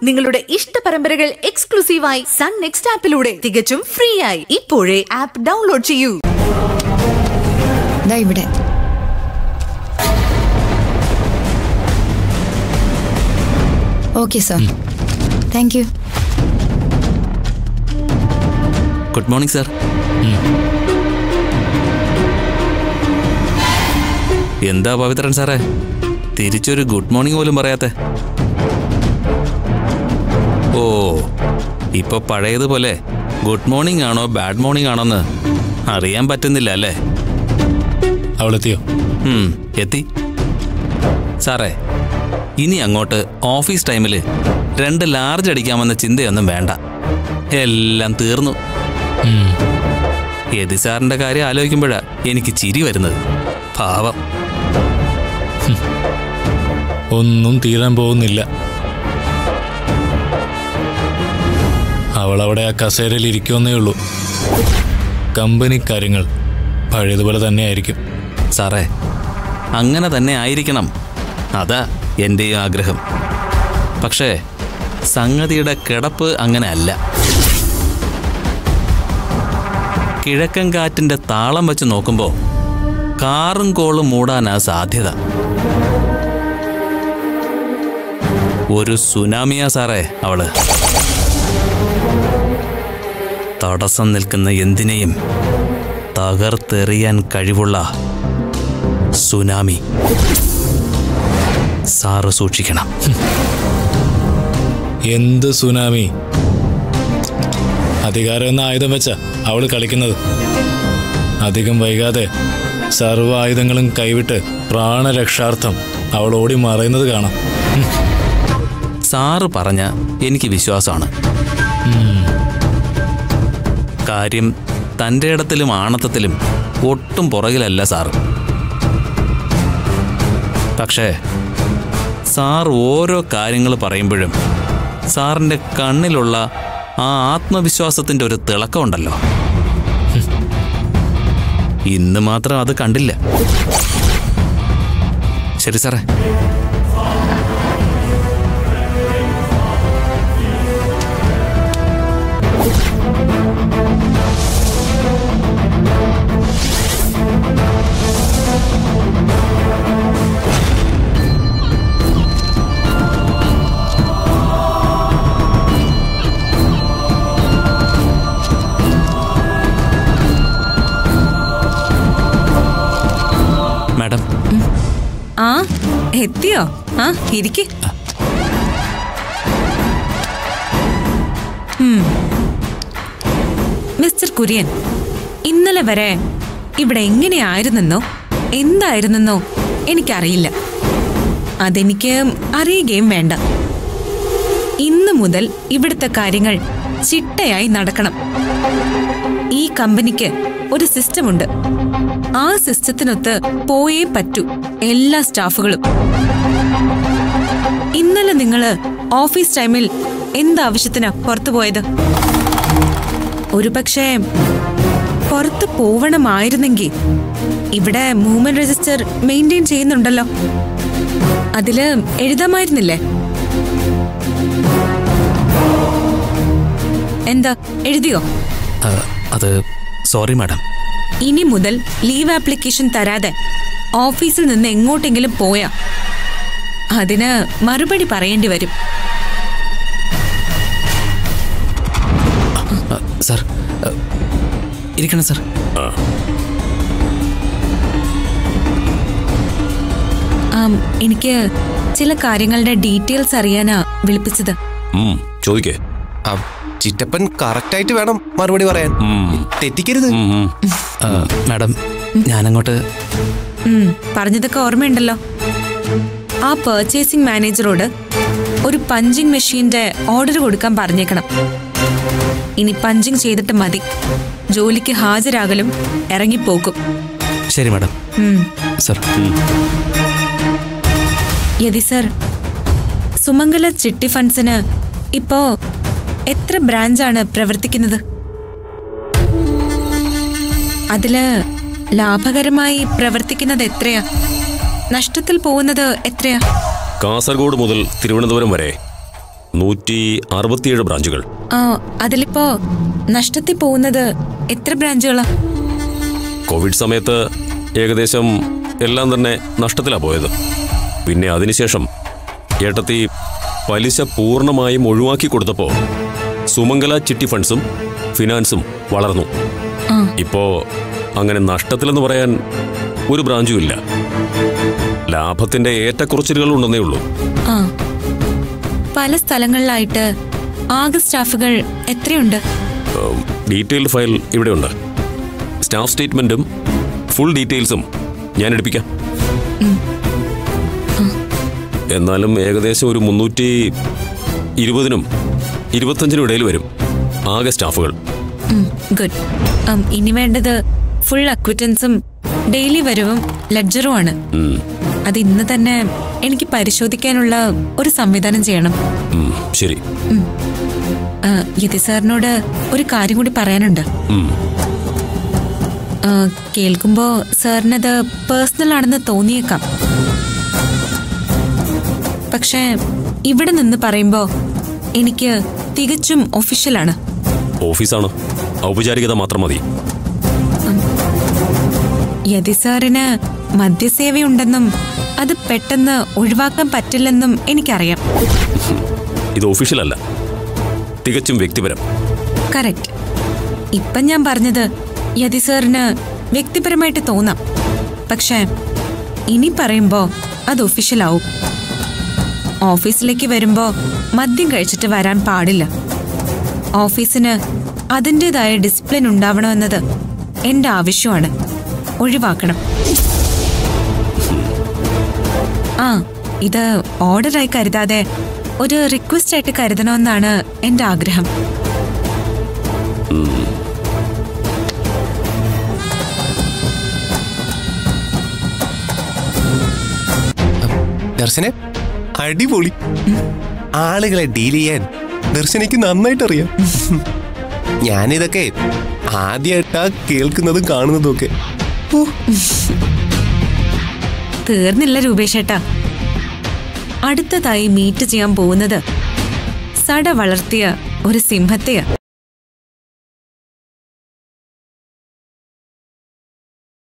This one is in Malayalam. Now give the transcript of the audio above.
നിങ്ങളുടെ ഇഷ്ട പരമ്പരകൾ എക്സ്ക്ലൂസീവായി സൺ നെക്സ്റ്റ് ആപ്പിലൂടെ തികച്ചും ഫ്രീ ആയി ഇപ്പോഴേ ആപ്പ് ഡൗൺലോഡ് ചെയ്യൂ ദാ ഇവിടെ okay sir thank you good morning sir എന്താ പവിത്രൻ സാറേ തിരിച്ചൊരു ഗുഡ് മോർണിംഗ് പോലും പറയാത്തെ ഓ ഇപ്പൊ പഴയതുപോലെ ഗുഡ് മോർണിംഗ് ആണോ ബാഡ് മോർണിംഗ് ആണോന്ന് അറിയാൻ പറ്റുന്നില്ല അല്ലേ അവളെത്തിയോ ഉം, എത്തി സാറേ ഇനി അങ്ങോട്ട് ഓഫീസ് ടൈമിൽ രണ്ട് ലാർജ് അടിക്കാമെന്ന ചിന്തയൊന്നും വേണ്ട എല്ലാം തീർന്നു ഉം. യതി സാറിന്റെ കാര്യം ആലോചിക്കുമ്പോഴാ എനിക്ക് ചിരി വരുന്നത് പാവം ഒന്നും തീരാൻ പോകുന്നില്ല അവൾ അവിടെ ആ കസേരയിൽ ഇരിക്കുമെന്നേ ഉള്ളൂ കമ്പനി കാര്യങ്ങൾ പഴയതുപോലെ തന്നെ ആയിരിക്കും സാറേ അങ്ങനെ തന്നെ ആയിരിക്കണം അതാ എൻ്റെയും ആഗ്രഹം പക്ഷേ സംഗതിയുടെ കിടപ്പ് അങ്ങനെ അല്ല കിഴക്കൻ കാറ്റിന്റെ താളം വെച്ച് നോക്കുമ്പോൾ കാറും കോളും മൂടാനാ സാധ്യത ഒരു സുനാമിയാ സാറേ അവള് തടസ്സം നിൽക്കുന്ന എന്തിനേയും തകർത്തെറിയാൻ കഴിവുള്ള സുനാമി സാറ് സൂക്ഷിക്കണം എന്ത് സുനാമി അധികാരം എന്ന ആയുധം വെച്ച അവള് കളിക്കുന്നത് അധികം വൈകാതെ സർവ്വ ആയുധങ്ങളും കൈവിട്ട് പ്രാണരക്ഷാർത്ഥം അവൾ ഓടി മറയുന്നത് കാണാം സാറ് പറഞ്ഞ എനിക്ക് വിശ്വാസമാണ് കാര്യം തൻ്റെ ഇടത്തിലും ആണത്തത്തിലും ഒട്ടും പുറകിലല്ല സാറ് പക്ഷേ സാർ ഓരോ കാര്യങ്ങൾ പറയുമ്പോഴും സാറിൻ്റെ കണ്ണിലുള്ള ആ ആത്മവിശ്വാസത്തിൻ്റെ ഒരു തിളക്കമുണ്ടല്ലോ ഇന്ന് മാത്രം അത് കണ്ടില്ല ശരി സാറേ മാഡം ആ എത്തിയോ ആ ഇരിക്ക് ഉം. മിസ്റ്റർ കുര്യൻ ഇന്നലെ വരെ ഇവിടെ എങ്ങനെയായിരുന്നെന്നോ എന്തായിരുന്നെന്നോ എനിക്കറിയില്ല അതെനിക്ക് അറിയുകയും വേണ്ട ഇന്നു മുതൽ ഇവിടുത്തെ കാര്യങ്ങൾ ചിട്ടയായി നടക്കണം ഈ കമ്പനിക്ക് ഒരു സിസ്റ്റമുണ്ട് ആ സിസ്റ്റത്തിനൊത്ത് പോയേ പറ്റൂ എല്ലാ സ്റ്റാഫുകളും ഇന്നലെ നിങ്ങള് ഓഫീസ് ടൈമിൽ എന്താവശ്യത്തിനാ പുറത്തു പോയത് ഒരുപക്ഷെ പുറത്ത് പോവണമായിരുന്നെങ്കിൽ ഇവിടെ മൂവ്മെന്റ് രജിസ്റ്റർ മെയിൻറ്റെയിൻ ചെയ്യുന്നുണ്ടല്ലോ അതില് എഴുതാമായിരുന്നില്ലേ എന്താ എഴുതിയോ ആ, അത് സോറി മാഡം ഇനി മുതൽ ലീവ് ആപ്ലിക്കേഷൻ തരാതെ ഓഫീസിൽ നിന്ന് എങ്ങോട്ടെങ്കിലും പോയാ അതിന് മറുപടി പറയേണ്ടി വരും ആ, സാർ ആ, ഇരിക്കണം സാർ ആം, എനിക്ക് ചില കാര്യങ്ങളുടെ ഡീറ്റെയിൽസ് അറിയാനാ വിളിപ്പിച്ചത് ഉം, ചോദിക്കേ ആ, ചിറ്റപ്പൻ കറക്റ്റ് ആയിട്ട് വേണം മറുപടി പറയാൻ തെറ്റിക്കരുത് ഉം, ഉം. ആ, മാഡം ഞാനങ്ങോട്ട് ഉം, പറഞ്ഞതൊക്കെ ഓർമ്മയുണ്ടല്ലോ ആ പർച്ചേസിംഗ് മാനേജറോട് ഒരു പഞ്ചിങ് മെഷീന്റെ ഓർഡർ കൊടുക്കാൻ പറഞ്ഞേക്കണം ഇനി പഞ്ചിങ് ചെയ്തിട്ട് മതി ജോലിക്ക് ഹാജരാകലും ഇറങ്ങിപ്പോക്കും ശരി മാഡം ഉം. സാർ യതി സർ സുമംഗല ചിട്ടി ഫണ്ട്സിന് ഇപ്പോ എത്ര ബ്രാഞ്ചാണ് പ്രവർത്തിക്കുന്നത് അതില് ലാഭകരമായി പ്രവർത്തിക്കുന്നത് എത്രയാ നഷ്ടത്തിൽ പോകുന്നത് എത്രയാ കാസർഗോഡ് മുതൽ തിരുവനന്തപുരം വരെ നൂറ്റി അറുപത്തിയേഴ് ബ്രാഞ്ചുകൾ ആ അതിലിപ്പോ നഷ്ടത്തിൽ പോകുന്നത് എത്ര ബ്രാഞ്ചുകളാ കോവിഡ് സമയത്ത് ഏകദേശം എല്ലാം തന്നെ നഷ്ടത്തിലാണ് പോയത് പിന്നെ അതിനുശേഷം ഏട്ടത്തി പലിശ പൂർണ്ണമായും ഒഴിവാക്കി കൊടുത്തപ്പോൾ സുമംഗല ചിട്ടി ഫണ്ട്സും ഫിനാൻസും വളർന്നു ആ. ഇപ്പോ അങ്ങനെ നഷ്ടത്തിലെന്ന് പറയാൻ ഒരു ബ്രാഞ്ചും ഇല്ല ലാഭത്തിന്റെ ഏറ്റക്കുറച്ചിലുകൾ ഉണ്ടെന്നേ ഉള്ളൂ ആ പല സ്ഥലങ്ങളിലായിട്ട് ആകെ സ്റ്റാഫുകൾ എത്രയുണ്ട് ഡീറ്റെയിൽഡ് ഫയൽ ഇവിടെയുണ്ട് സ്റ്റാഫ് സ്റ്റേറ്റ്മെന്റും ഫുൾ ഡീറ്റെയിൽസും ഞാൻ എടുപ്പിക്കാം എന്നാലും ഏകദേശം ഒരു മുന്നൂറ്റി ഇരുപതിനും ഇരുപത്തഞ്ചിനും ഇടയിൽ വരും ആകെ സ്റ്റാഫുകൾ ഗുഡ് ഇനി വേണ്ടത് ഫുൾ അക്വിറ്റൻസും ഡെയിലി വരവും ലെഡ്ജറുമാണ് ഉം, അത് ഇന്ന് തന്നെ എനിക്ക് പരിശോധിക്കാനുള്ള ഒരു സംവിധാനം ചെയ്യണം ഉം, ശരി ആ, യതി സാറിനോട് ഒരു കാര്യം കൂടി പറയാനുണ്ട് ഉം, ആ, കേൾക്കുമ്പോ സാറിനത് പേഴ്സണൽ ആണെന്ന് തോന്നിയേക്കാം പക്ഷേ ഇവിടെ നിന്ന് പറയുമ്പോ എനിക്ക് തികച്ചും ഒഫീഷ്യലാണ് ഓഫീസാണ് ഔപചാരികത മാത്രം മതി യതി സാറിന് മദ്യസേവയുണ്ടെന്നും അത് പെട്ടെന്ന് ഒഴിവാക്കാൻ പറ്റില്ലെന്നും എനിക്കറിയാം ഇത് ഒഫീഷ്യൽ അല്ല തികച്ചും വ്യക്തിപരം കറക്റ്റ് ഇപ്പം ഞാൻ പറഞ്ഞത് യതി സാറിന് വ്യക്തിപരമായിട്ട് തോന്നാം പക്ഷേ ഇനി പറയുമ്പോ അത് ഒഫീഷ്യലാവും ഓഫീസിലേക്ക് വരുമ്പോ മദ്യം കഴിച്ചിട്ട് വരാൻ പാടില്ല ഓഫീസിന് അതിൻ്റെതായ ഡിസിപ്ലിൻ ഉണ്ടാവണമെന്നത് എൻ്റെ ആവശ്യമാണ് ഒഴിവാക്കണം ആ ഇത് ഓർഡറായി കരുതാതെ ഒരു റിക്വസ്റ്റ് ആയിട്ട് കരുതണമെന്നാണ് എൻ്റെ ആഗ്രഹം ദർശനെ അടിപൊളി ആളുകളെ ഡീൽ ചെയ്യാൻ ദർശനയ്ക്ക് നന്നായിട്ട് അറിയാം ഞാനിതൊക്കെ ആദ്യമായിട്ടാ കേൾക്കുന്നതും കാണുന്നതും ഒക്കെ ഓ, തീർന്നില്ല രൂപേഷേട്ടാ അടുത്തതായി മീറ്റ് ചെയ്യാൻ പോകുന്നത് സട വളർത്തിയ ഒരു സിംഹത്തെയാ